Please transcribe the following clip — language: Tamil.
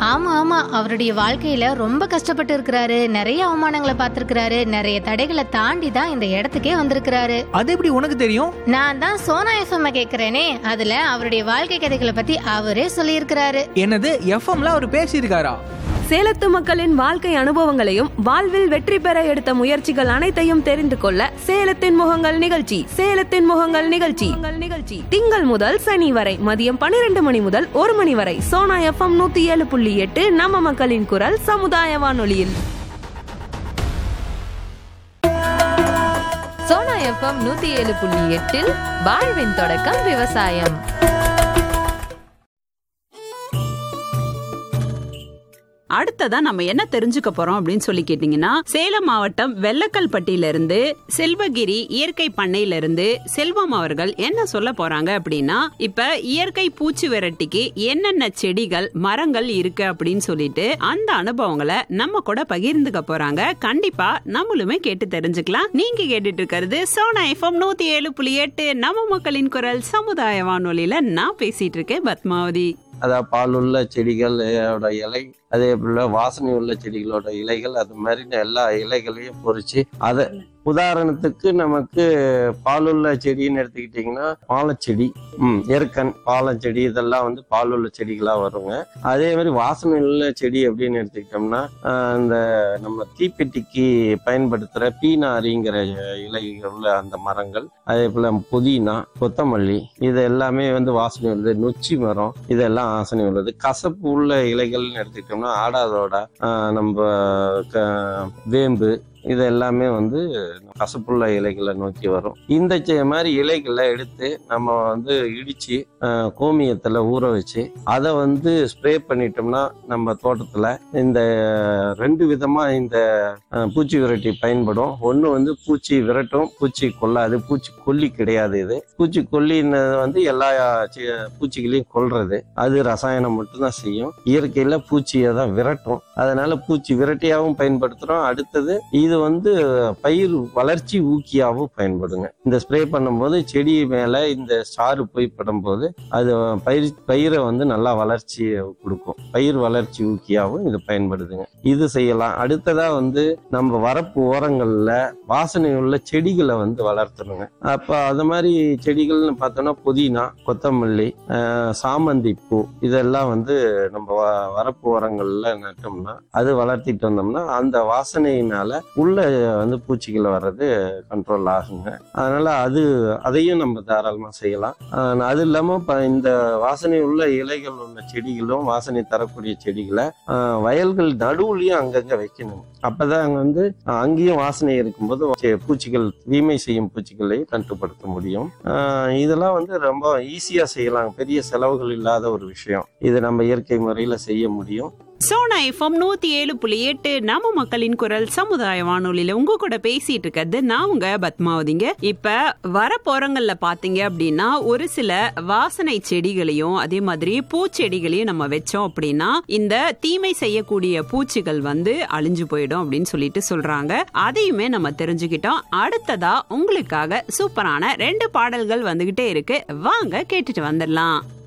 ஆமா ஆமா அவருடைய வாழ்க்கையில ரொம்ப கஷ்டப்பட்டு இருக்கிறாரு நிறைய அவமானங்களை பார்த்திருக்கிறாரு நிறைய தடைகளை தாண்டி தான் இந்த இடத்துக்கே வந்திருக்கிறாரு அது எப்படி உனக்கு தெரியும் நான் தான் சோனா எஃப்எம் கேக்குறேனே அதுல அவருடைய வாழ்க்கை கதைகளை பத்தி அவரே சொல்லியிருக்கிறாரு என்னது எஃப்எம்ல அவர் பேசியிருக்காரா சேலத்து மக்களின் வாழ்க்கை அனுபவங்களையும் வாழ்வில் வெற்றி பெற எடுத்த முயற்சிகள் அனைத்தையும் தெரிந்து கொள்ள சேலத்தின் முகங்கள் நிகழ்ச்சி சேலத்தின் முகங்கள் நிகழ்ச்சி நிகழ்ச்சி திங்கள் முதல் சனி வரை மதியம் பன்னிரண்டு மணி முதல் ஒரு மணி வரை சோனா எஃப்எம் நூத்தி ஏழு புள்ளி எட்டு நம்ம மக்களின் குரல் சமுதாய வானொலியில் சோனா எஃப்எம் நூத்தி ஏழு புள்ளி எட்டில் வாழ்வின் தொடக்கம் விவசாயம் அடுத்ததா நம்ம என்ன தெரிஞ்சுக்க போறோம் அப்படின்னு சொல்லி கேட்டீங்கன்னா சேலம் மாவட்டம் வெள்ளக்கல்பட்டியில இருந்து செல்வகிரி இயற்கை பண்ணையில இருந்து செல்வம் அவர்கள் என்ன சொல்ல போறாங்க அப்படின்னா இப்ப இயற்கை பூச்சி விரட்டிக்கு என்னென்ன செடிகள் மரங்கள் இருக்கு அப்படின்னு சொல்லிட்டு அந்த அனுபவங்களை நம்ம கூட பகிர்ந்துக்க போறாங்க கண்டிப்பா நம்மளுமே கேட்டு தெரிஞ்சுக்கலாம் நீங்க கேட்டுட்டு இருக்கிறது சோனா எஃப்எம் நூத்தி ஏழு புள்ளி எட்டு நம்ம மக்களின் குரல் சமுதாய வானொலியில நான் பேசிட்டு இருக்கேன் பத்மாவதி அதாவது பாலுள்ள செடிகளோட இலை அதே போல வாசனை உள்ள செடிகளோட இலைகள் அது மாதிரி எல்லா இலைகளையும் பொறிச்சு அதை உதாரணத்துக்கு நமக்கு பாலுள்ள செடின்னு எடுத்துக்கிட்டிங்கன்னா பாலச்செடி ம் எருக்கன் பாலச்செடி இதெல்லாம் வந்து பாலுள்ள செடிகளா வருங்க அதே மாதிரி வாசனை உள்ள செடி அப்படின்னு எடுத்துக்கிட்டோம்னா ஆஹ் இந்த நம்ம தீப்பெட்டிக்கு பயன்படுத்துகிற பீனாரிங்கிற இலைகள் உள்ள அந்த மரங்கள் அதே போல புதினா கொத்தமல்லி இது எல்லாமே வந்து வாசனை உள்ளது நொச்சி மரம் இதெல்லாம் வாசனை உள்ளது கசப்பு உள்ள இலைகள்னு எடுத்துக்கிட்டோம்னா ஆடாதோட ஆஹ் நம்ம க- வேம்பு இது எல்லாமே வந்து கசப்புள்ள இலைகளை நோக்கி வரும் இந்த செ- மாதிரி இலைகளை எடுத்து நம்ம வந்து இடிச்சு ஆஹ், கோமியத்துல ஊற வச்சு அதை வந்து ஸ்ப்ரே பண்ணிட்டோம்னா நம்ம தோட்டத்துல இந்த ரெண்டு விதமா இந்த ஆஹ், பூச்சி விரட்டி பயன்படும் ஒன்று வந்து பூச்சி விரட்டும் பூச்சி கொல்லாது பூச்சி கொல்லி கிடையாது இது பூச்சி கொல்லின்றது வந்து எல்லா சி- பூச்சிகளையும் கொல்றது அது ரசாயனம் மட்டும்தான் செய்யும் இயற்கையில பூச்சியை தான் விரட்டும் அதனால பூச்சி விரட்டியாகவும் பயன்படுத்துறோம் அடுத்தது இது வந்து பயிர் வளர்ச்சி ஊக்கியாகவும் பயன்படுங்க இந்த ஸ்ப்ரே பண்ணும்போது செடி மேல இந்த சாறு போய் படும்போது அது பயிர் பயிரை வந்து நல்லா வளர்ச்சி கொடுக்கும் பயிர் வளர்ச்சி ஊக்கியாகவும் இது பயன்படுதுங்க இது செய்யலாம் அடுத்ததா வந்து நம்ம வரப்பு ஓரங்கள்ல வாசனை உள்ள செடிகளை வந்து வளர்த்தணுங்க அப்ப அது மாதிரி செடிகள்னு பார்த்தோம்னா புதினா கொத்தமல்லி ஆஹ் சாமந்தி பூ இதெல்லாம் வந்து நம்ம வ- வரப்பு ஓரங்கள்ல நட்டோம்னா அது வளர்த்திட்டு வந்தோம்னா அந்த வாசனையினால உள்ள வந்து பூச்சிகள் வர்றது கண்ட்ரோல் ஆகுங்க அதனால அது அதையும் நம்ம தாராளமா செய்யலாம் ஆஹ் அது இல்லாம இப்ப இந்த வாசனை உள்ள இலைகள் உள்ள செடிகளும் வாசனை தரக்கூடிய செடிகளை ஆஹ் வயல்கள் நடுவுலயும் அங்கங்க வைக்கணும் அப்பதான் அங்க வந்து ஆஹ் அங்கேயும் வாசனை இருக்கும்போது செ- பூச்சிகள் தீமை செய்யும் பூச்சிகளை கட்டுப்படுத்த முடியும் ஆஹ் இதெல்லாம் வந்து ரொம்ப ஈஸியா செய்யலாம் பெரிய செலவுகள் இல்லாத ஒரு விஷயம் இது நம்ம இயற்கை முறையில செய்ய முடியும் சோனா எஃப்எம் நூத்தி ஏழு புள்ளி எட்டு நம்ம மக்களின் குரல் சமுதாய வானொலியில உங்க கூட பேசிட்டு இருக்கிறது நான் உங்க பத்மாவதிங்க இப்ப வர போறங்கள்ல பாத்தீங்க அப்படின்னா ஒரு சில வாசனை செடிகளையும் அதே மாதிரி பூச்செடிகளையும் நம்ம வச்சோம் அப்படின்னா இந்த தீமை செய்யக்கூடிய பூச்சிகள் வந்து அழிஞ்சு போயிடும் அப்படின்னு சொல்லிட்டு சொல்றாங்க அதையுமே நம்ம தெரிஞ்சுக்கிட்டோம் அடுத்ததா உங்களுக்காக சூப்பரான ரெண்டு பாடல்கள் வந்துகிட்டே இருக்கு வாங்க கேட்டுட்டு வந்துடலாம்